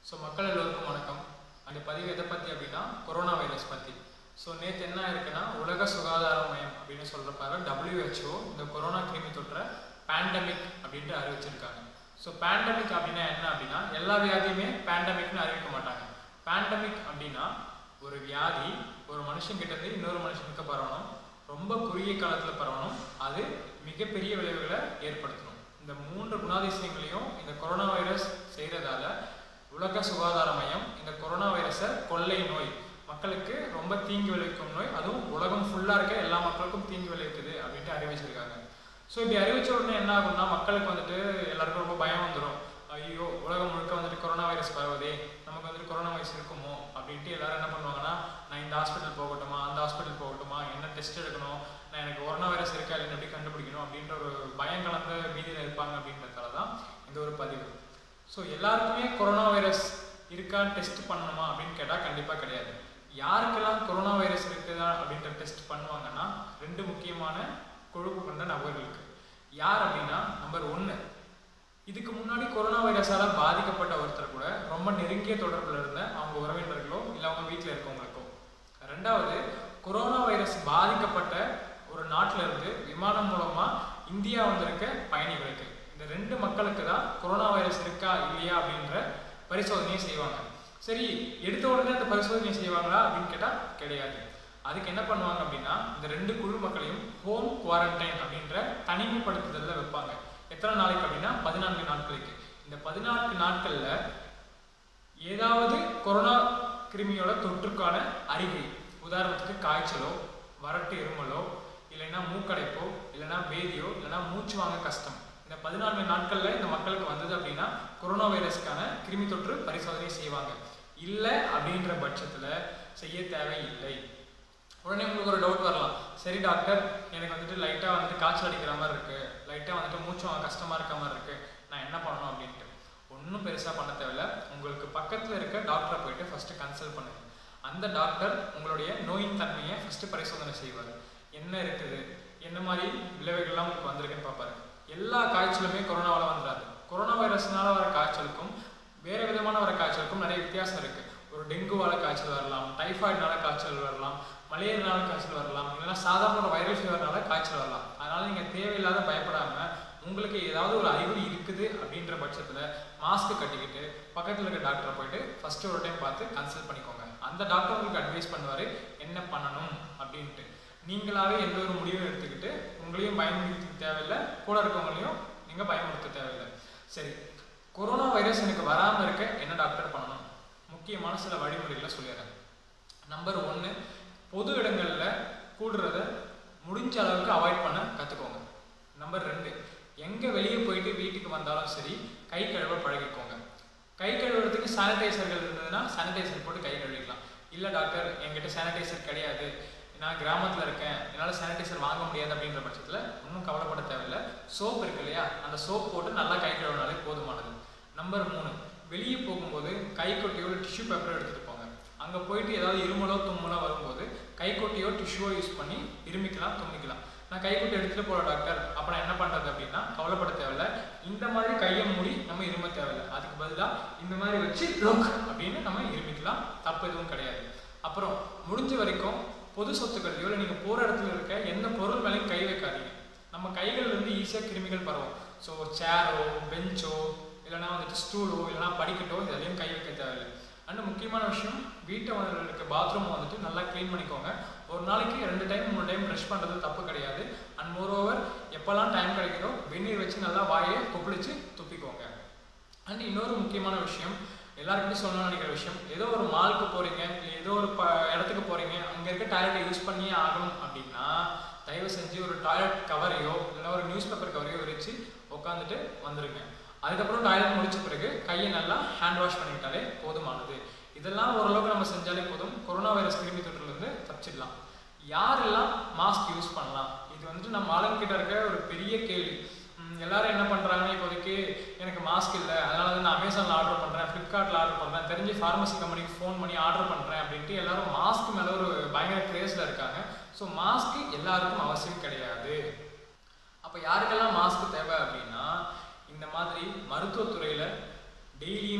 so மக்கள் எல்லோருக்கும் வணக்கம் அந்த பதிவு எதை பற்றி அப்படின்னா கொரோனா வைரஸ் பற்றி ஸோ நேற்று என்ன இருக்குன்னா உலக சுகாதார மையம் அப்படின்னு சொல்கிறப்பாக WHO இந்த கொரோனா கிருமி தொற்றை பேண்டமிக் அப்படின்ட்டு அறிவிச்சிருக்காங்க ஸோ பேண்டமிக் அப்படின்னா என்ன அப்படின்னா எல்லா வியாதியுமே பேண்டமிக்னு அறிவிக்க மாட்டாங்க பேண்டமிக் அப்படின்னா ஒரு வியாதி ஒரு மனுஷன்கிட்ட இருந்து இன்னொரு மனுஷனுக்கு பரவணும் ரொம்ப குறுகிய காலத்தில் பரவணும் அது மிகப்பெரிய விளைவுகளை ஏற்படுத்தணும் இந்த மூன்று குணாதிசயங்களையும் இந்த கொரோனா வைரஸ் செய்கிறதால உலக சுகாதார மையம் இந்த கொரோனா வைரஸை கொள்ளை நோய் மக்களுக்கு ரொம்ப தீங்கு விளைவிக்கும் நோய் அதுவும் உலகம் ஃபுல்லாக இருக்க எல்லா மக்களுக்கும் தீங்கு விளைவிக்குது அப்படின்ட்டு அறிவிச்சிருக்காங்க ஸோ இப்படி அறிவிச்ச உடனே என்ன ஆகும்னா மக்களுக்கு வந்துட்டு எல்லாருக்கும் ரொம்ப பயம் வந்துடும் ஐயோ உலகம் முழுக்க வந்துட்டு கொரோனா வைரஸ் பரவுதே நமக்கு வந்துட்டு கொரோனா வைரஸ் இருக்குமோ அப்படின்ட்டு எல்லாரும் என்ன பண்ணுவாங்கன்னா நான் இந்த ஹாஸ்பிட்டல் போகட்டுமா அந்த ஹாஸ்பிட்டல் போகட்டுமா என்ன டெஸ்ட் எடுக்கணும் நான் எனக்கு கொரோனா வைரஸ் இருக்கா இல்லைன்னு எப்படி கண்டுபிடிக்கணும் அப்படின்ற ஒரு பயம் கலந்த பீதியில் இருப்பாங்க அப்படின்றதால தான் இந்த ஒரு பதிவு ஸோ எல்லாருக்குமே கொரோனா வைரஸ் இருக்கா டெஸ்ட் பண்ணணுமா அப்படின்னு கேட்டால் கண்டிப்பாக கிடையாது யாருக்கெல்லாம் கொரோனா வைரஸ் இருக்குதா அப்படின்ற டெஸ்ட் பண்ணுவாங்கன்னா ரெண்டு முக்கியமான கொழுப்பு கொண்ட நபர்களுக்கு யார் அப்படின்னா நம்பர் ஒன்று இதுக்கு முன்னாடி கொரோனா வைரஸால் பாதிக்கப்பட்ட ஒருத்தர் கூட ரொம்ப நெருங்கிய தொடர்பில் இருந்த அவங்க உறவினர்களோ இல்லை அவங்க வீட்டில் இருக்கவங்களுக்கோ ரெண்டாவது கொரோனா வைரஸ் பாதிக்கப்பட்ட ஒரு நாட்டில் இருந்து விமானம் மூலமாக இந்தியா வந்திருக்க பயணிகளுக்கு இந்த ரெண்டு மக்களுக்கு தான் கொரோனா வைரஸ் இருக்கா இல்லையா அப்படின்ற பரிசோதனையை செய்வாங்க சரி எடுத்த உடனே அந்த பரிசோதனை செய்வாங்களா அப்படின்னு கேட்டால் கிடையாது அதுக்கு என்ன பண்ணுவாங்க அப்படின்னா இந்த ரெண்டு குழு மக்களையும் ஹோம் குவாரண்டைன் அப்படின்ற தனிமைப்படுத்துதலில் வைப்பாங்க எத்தனை நாளைக்கு அப்படின்னா பதினான்கு நாட்களுக்கு இந்த பதினான்கு நாட்களில் ஏதாவது கொரோனா கிருமியோட தொற்றுக்கான அறிகுறி உதாரணத்துக்கு காய்ச்சலோ வறட்டு இருமலோ இல்லைன்னா மூக்கடைப்போ இல்லைன்னா பேதியோ இல்லைன்னா மூச்சு வாங்க கஷ்டம் இந்த பதினான்கு நாட்களில் இந்த மக்களுக்கு வந்தது அப்படின்னா கொரோனா வைரஸ்க்கான கிருமி தொற்று பரிசோதனை செய்வாங்க இல்லை அப்படின்ற பட்சத்தில் செய்ய தேவையில்லை உடனே உங்களுக்கு ஒரு டவுட் வரலாம் சரி டாக்டர் எனக்கு வந்துட்டு லைட்டாக வந்துட்டு காய்ச்சல் அடிக்கிற மாதிரி இருக்குது லைட்டாக வந்துட்டு மூச்சு வாங்க கஷ்டமாக இருக்க மாதிரி இருக்குது நான் என்ன பண்ணணும் அப்படின்ட்டு ஒன்றும் பெருசாக பண்ண தேவையில்ல உங்களுக்கு பக்கத்தில் இருக்க டாக்டரை போயிட்டு ஃபஸ்ட்டு கன்சல்ட் பண்ணுங்க அந்த டாக்டர் உங்களுடைய நோயின் தன்மையை ஃபஸ்ட்டு பரிசோதனை செய்வார் என்ன இருக்குது என்ன மாதிரி விளைவுகள்லாம் உங்களுக்கு வந்திருக்குன்னு பார்ப்பாரு எல்லா காய்ச்சலுமே கொரோனாவால் வந்துடாது கொரோனா வைரஸ்னால வர காய்ச்சலுக்கும் வேறு விதமான வர காய்ச்சலுக்கும் நிறைய வித்தியாசம் இருக்குது ஒரு டெங்குவால காய்ச்சல் வரலாம் டைஃபாய்டுனால காய்ச்சல் வரலாம் மலேரியானால காய்ச்சல் வரலாம் இல்லைன்னா சாதாரண ஒரு வைரல் ஃபீவர்னால காய்ச்சல் வரலாம் அதனால் நீங்கள் தேவையில்லாத பயப்படாமல் உங்களுக்கு ஏதாவது ஒரு அறிகுறி இருக்குது அப்படின்ற பட்சத்தில் மாஸ்க் கட்டிக்கிட்டு பக்கத்தில் இருக்க டாக்டரை போயிட்டு ஃபஸ்ட்டு ஒரு டைம் பார்த்து கன்சல்ட் பண்ணிக்கோங்க அந்த டாக்டர் உங்களுக்கு அட்வைஸ் பண்ணுவார் என்ன பண்ணணும் அப்படின்ட்டு நீங்களாவே எந்த ஒரு முடிவும் எடுத்துக்கிட்டு உங்களையும் பயமுறுத்த தேவையில்லை கூட இருக்கவங்களையும் நீங்கள் பயமுறுத்த தேவையில்லை சரி கொரோனா வைரஸ் எனக்கு வராமல் இருக்க என்ன டாக்டர் பண்ணணும் முக்கியமான சில வழிமுறைகளை சொல்லிடுறேன் நம்பர் ஒன்று பொது இடங்களில் கூடுறத முடிஞ்ச அளவுக்கு அவாய்ட் பண்ண கற்றுக்கோங்க நம்பர் ரெண்டு எங்கே வெளியே போயிட்டு வீட்டுக்கு வந்தாலும் சரி கை கழுவ பழகிக்கோங்க கை கழுவுறதுக்கு சானிடைசர்கள் இருந்ததுன்னா சானிடைசர் போட்டு கை கழுவிக்கலாம் இல்லை டாக்டர் என்கிட்ட சானிடைசர் கிடையாது நான் கிராமத்தில் இருக்கேன் என்னால் சானிடைசர் வாங்க முடியாது அப்படின்ற பட்சத்தில் ஒன்றும் கவலைப்பட தேவையில்லை சோப் இருக்கு இல்லையா அந்த சோப் போட்டு நல்லா கை கழுவினாலே போதுமானது நம்பர் மூணு வெளியே போகும்போது கை கொட்டையோ டிஷ்யூ பேப்பரோ எடுத்துகிட்டு போங்க அங்கே போயிட்டு ஏதாவது இருமலோ தும்மலோ வரும்போது கை கொட்டையோ டிஷ்யூவோ யூஸ் பண்ணி இருமிக்கலாம் தும்மிக்கலாம் நான் கைக்குட்டை எடுத்துகிட்டு போகிற டாக்டர் அப்போ நான் என்ன பண்ணுறது அப்படின்னா கவலைப்பட தேவையில்ல இந்த மாதிரி கையை மூடி நம்ம இரும தேவையில்லை அதுக்கு பதிலாக இந்த மாதிரி வச்சு லோக் அப்படின்னு நம்ம இருமிக்கலாம் தப்பு எதுவும் கிடையாது அப்புறம் முடிஞ்ச வரைக்கும் பொது சொத்துக்கள்லையோ இல்லை நீங்கள் போகிற இடத்துல இருக்க எந்த பொருள் மேலேயும் கை வைக்காதீங்க நம்ம கைகள் இருந்து ஈஸியாக கிருமிகள் பரவும் ஸோ சேரோ பெஞ்சோ இல்லைனா வந்துட்டு ஸ்டூலோ இல்லைனா படிக்கட்டோ இதெல்லாம் கை வைக்க தேவையில்லை அண்ட் முக்கியமான விஷயம் வீட்டை வந்து இருக்க பாத்ரூம் வந்துட்டு நல்லா க்ளீன் பண்ணிக்கோங்க ஒரு நாளைக்கு ரெண்டு டைம் மூணு டைம் ப்ரஷ் பண்ணுறது தப்பு கிடையாது அண்ட் மோர் ஓவர் எப்போல்லாம் டைம் கிடைக்குதோ வெந்நீர் வச்சு நல்லா வாயை கொப்பளிச்சு துப்பிக்கோங்க அண்ட் இன்னொரு முக்கியமான விஷயம் எல்லாருக்கிட்டையும் சொல்லணும்னு நினைக்கிற விஷயம் ஏதோ ஒரு மாலுக்கு போகிறீங்க இல்லை ஏதோ ஒரு ப இடத்துக்கு போகிறீங்க அங்கே இருக்க டாய்லெட்டை யூஸ் பண்ணியே ஆகணும் அப்படின்னா தயவு செஞ்சு ஒரு டாய்லெட் கவரையோ இல்லைன்னா ஒரு நியூஸ் பேப்பர் கவரையோ விரித்து உட்காந்துட்டு வந்துடுங்க அதுக்கப்புறம் டாய்லெட் முடிச்ச பிறகு கையை நல்லா ஹேண்ட் வாஷ் பண்ணிக்கிட்டாலே போதுமானது இதெல்லாம் ஓரளவுக்கு நம்ம செஞ்சாலே போதும் கொரோனா வைரஸ் கிருமி தொற்றுலேருந்து தப்பிச்சிடலாம் யாரெல்லாம் மாஸ்க் யூஸ் பண்ணலாம் இது வந்துட்டு நம்ம ஆளுங்கிட்ட இருக்க ஒரு பெரிய கேள்வி எல்லாரும் என்ன பண்ணுறாங்கன்னா இப்போதைக்கு எனக்கு மாஸ்க் இல்லை அதனால வந்து நான் அமேசானில் ஆர்டர் பண்ணுறேன் ஃப்ளிப்கார்ட்டில் ஆர்டர் பண்ணுறேன் தெரிஞ்சு ஃபார்மசி கம்பெனிக்கு ஃபோன் பண்ணி ஆர்டர் பண்ணுறேன் அப்படின்ட்டு எல்லாரும் மாஸ்க் மேலே ஒரு பயங்கர கிரேஸில் இருக்காங்க ஸோ மாஸ்க்கு எல்லாருக்கும் அவசியம் கிடையாது அப்போ யாருக்கெல்லாம் மாஸ்க் தேவை அப்படின்னா இந்த மாதிரி மருத்துவத்துறையில் டெய்லியுமே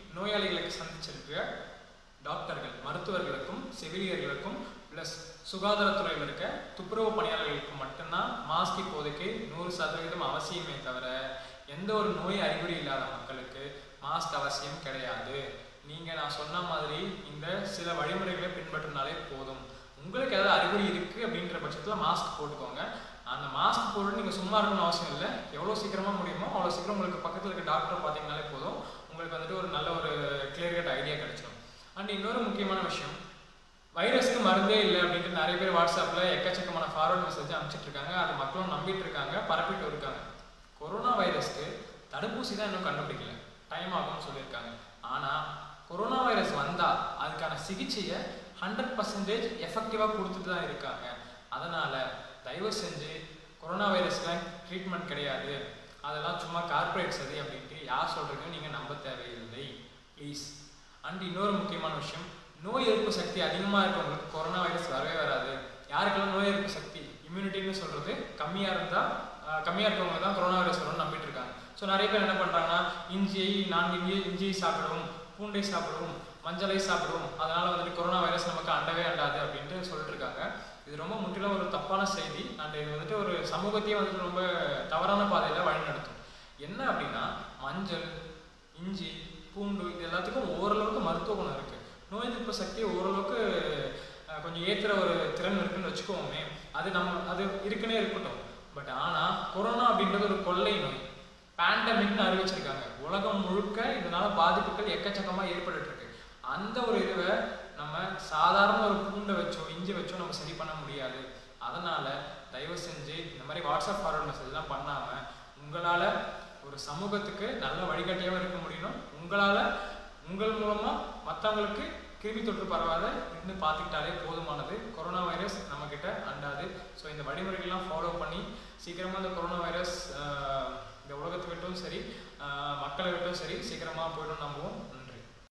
நோயாளிகளுக்கு சந்திச்சிருக்க டாக்டர்கள் மருத்துவர்களுக்கும் செவிலியர்களுக்கும் ப்ளஸ் சுகாதாரத்துறையில் இருக்க துப்புரவு பணியாளர்களுக்கு மட்டும்தான் மாஸ்க் இப்போதைக்கு நூறு சதவீதம் அவசியமே தவிர எந்த ஒரு நோய் அறிகுறி இல்லாத மக்களுக்கு மாஸ்க் அவசியம் கிடையாது நீங்கள் நான் சொன்ன மாதிரி இந்த சில வழிமுறைகளை பின்பற்றினாலே போதும் உங்களுக்கு ஏதாவது அறிகுறி இருக்குது அப்படின்ற பட்சத்தில் மாஸ்க் போட்டுக்கோங்க அந்த மாஸ்க் போட்டு நீங்கள் சும்மா இருக்கணும்னு அவசியம் இல்லை எவ்வளோ சீக்கிரமாக முடியுமோ அவ்வளோ சீக்கிரம் உங்களுக்கு பக்கத்தில் இருக்க டாக்டர் பார்த்தீங்கனாலே போதும் உங்களுக்கு வந்துட்டு ஒரு நல்ல ஒரு கிளியர் கட் ஐடியா கிடைச்சிடும் அண்ட் இன்னொரு முக்கியமான விஷயம் வைரஸ்க்கு மருந்தே இல்லை அப்படின்ட்டு நிறைய பேர் வாட்ஸ்அப்பில் எக்கச்சக்கமான ஃபார்வர்ட் மெசேஜ் அனுப்பிச்சிட்டு இருக்காங்க அது மக்களும் நம்பிட்டு இருக்காங்க பரப்பிட்டு இருக்காங்க கொரோனா வைரஸ்க்கு தடுப்பூசி தான் இன்னும் கண்டுபிடிக்கல டைம் ஆகும்னு சொல்லியிருக்காங்க ஆனால் கொரோனா வைரஸ் வந்தால் அதுக்கான சிகிச்சையை ஹண்ட்ரட் பர்சன்டேஜ் எஃபெக்டிவாக கொடுத்துட்டு தான் இருக்காங்க அதனால் தயவு செஞ்சு கொரோனா வைரஸ்லாம் ட்ரீட்மெண்ட் கிடையாது அதெல்லாம் சும்மா கார்ப்பரேட் சரி அப்படின்ட்டு யார் சொல்கிறீங்க நீங்கள் நம்ப தேவையில்லை ப்ளீஸ் அண்ட் இன்னொரு முக்கியமான விஷயம் நோய் எதிர்ப்பு சக்தி அதிகமாக இருக்கவங்களுக்கு கொரோனா வைரஸ் வரவே வராது யாருக்கெல்லாம் நோய் எதிர்ப்பு சக்தி இம்யூனிட்டின்னு சொல்கிறது கம்மியாக இருந்தால் கம்மியாக இருக்கவங்க தான் கொரோனா வைரஸ் வரும்னு நம்பிட்டு இருக்காங்க ஸோ நிறைய பேர் என்ன பண்ணுறாங்கன்னா இஞ்சியை நான்கு இஞ்சி இஞ்சியை சாப்பிடுவோம் பூண்டை சாப்பிடுவோம் மஞ்சளை சாப்பிடுவோம் அதனால் வந்துட்டு கொரோனா வைரஸ் நமக்கு அண்டவே அண்டாது அப்படின்ட்டு சொல்லிட்டு இருக்காங்க இது ரொம்ப முற்றிலும் ஒரு தப்பான செய்தி அண்ட் இது வந்துட்டு ஒரு சமூகத்தையே வந்துட்டு ரொம்ப தவறான பாதையில் வழிநடத்தும் என்ன அப்படின்னா மஞ்சள் இஞ்சி பூண்டு இது எல்லாத்துக்கும் ஓரளவுக்கு மருத்துவ குணம் இருக்குது நோய் எதிர்ப்பு சக்தி ஓரளவுக்கு அஹ், கொஞ்சம் ஏற்றுற ஒரு திறன் இருக்குன்னு வச்சுக்கோமே அது நம்ம அது இருக்குன்னே இருக்கட்டும் பட் ஆனால் கொரோனா அப்படின்றது ஒரு கொள்ளை நோய் பேண்டமிக்னு அறிவிச்சிருக்காங்க உலகம் முழுக்க இதனால பாதிப்புகள் எக்கச்சக்கமாக ஏற்பட்டுட்டு இருக்கு அந்த ஒரு இதுவை நம்ம சாதாரண ஒரு பூண்டை வச்சோ இஞ்சி வச்சோ நம்ம சரி பண்ண முடியாது அதனால தயவு செஞ்சு இந்த மாதிரி வாட்ஸ்அப் ஃபார்வர்ட் மெசேஜ்லாம் பண்ணாம உங்களால ஒரு சமூகத்துக்கு நல்ல வழிகாட்டியாகவும் இருக்க முடியும் உங்களால உங்கள் மூலமா மற்றவங்களுக்கு கிருமி தொற்று பரவாத இருந்து பார்த்துக்கிட்டாலே போதுமானது கொரோனா வைரஸ் நம்ம கிட்ட அண்டாது ஸோ இந்த வழிமுறைகள்லாம் ஃபாலோ பண்ணி சீக்கிரமா இந்த கொரோனா வைரஸ் ஆஹ், இந்த உலகத்தை விட்டும் சரி ஆஹ், மக்களை விட்டும் சரி சீக்கிரமா போயிடும் நம்புவோம்